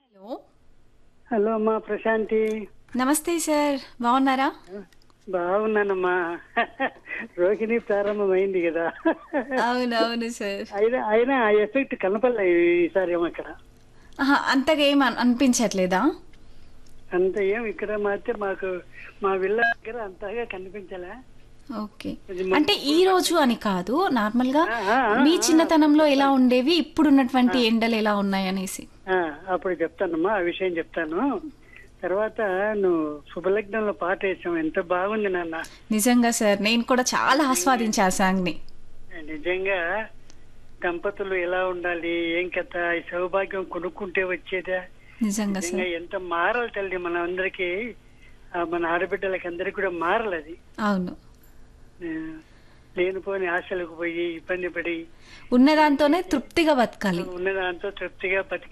hello hello అమ్మా ప్రశాంతి నమస్తే sir బాగున్నారా బాగున్నానమ్మా రోహిణి ప్రారంభమైంది కదా అవునవును సార్ అయినా అయినా ఆ ఎఫెక్ట్ కనపడలే ఈసారి ఏమో ఇక్కడ ఆహా, అంతగా ఏం అన్- అనిపించట్లేదా అంత ఏం ఇక్కడ మాత్రం మాకు మా విల్ల దగ్గర అంతగా కనిపించలే ఓకే అంటే ఈ రోజు అని కాదు నార్మల్ గా ఆ, ఆ, మీ చిన్నతనంలో ఎలా ఉండేవి ఇప్పుడు ఉన్నటువంటి ఎండలు ఎలా ఉన్నాయి అనేసి ఆ, అప్పుడు చెప్తానమ్మా ఆ విషయం చెప్తాను తర్వాత నువ్వు శుభలగ్నంలో పాట వేసావు ఎంత బాగుంది నాన్న నిజంగా సార్ నేను కూడా చాలా ఆస్వాదించా ఆ సాంగ్ ని నిజంగా దంపతులు ఎలా ఉండాలి ఏం కథ ఈ సౌభాగ్యం కొనుక్కుంటే వచ్చేదా నిజంగా సార్ నిజంగా ఎంత మారాలి తల్లి మన అందరికి మన ఆడబిడ్డలకి అందరికి కూడా మారాలి అది అవును ఆ, లేనిపోని ఆశలకు పోయి ఇబ్బంది పడి ఉన్నదాంతోనే తృప్తిగా బతకాలి ఉన్న దాంతో తృప్తిగా బతికి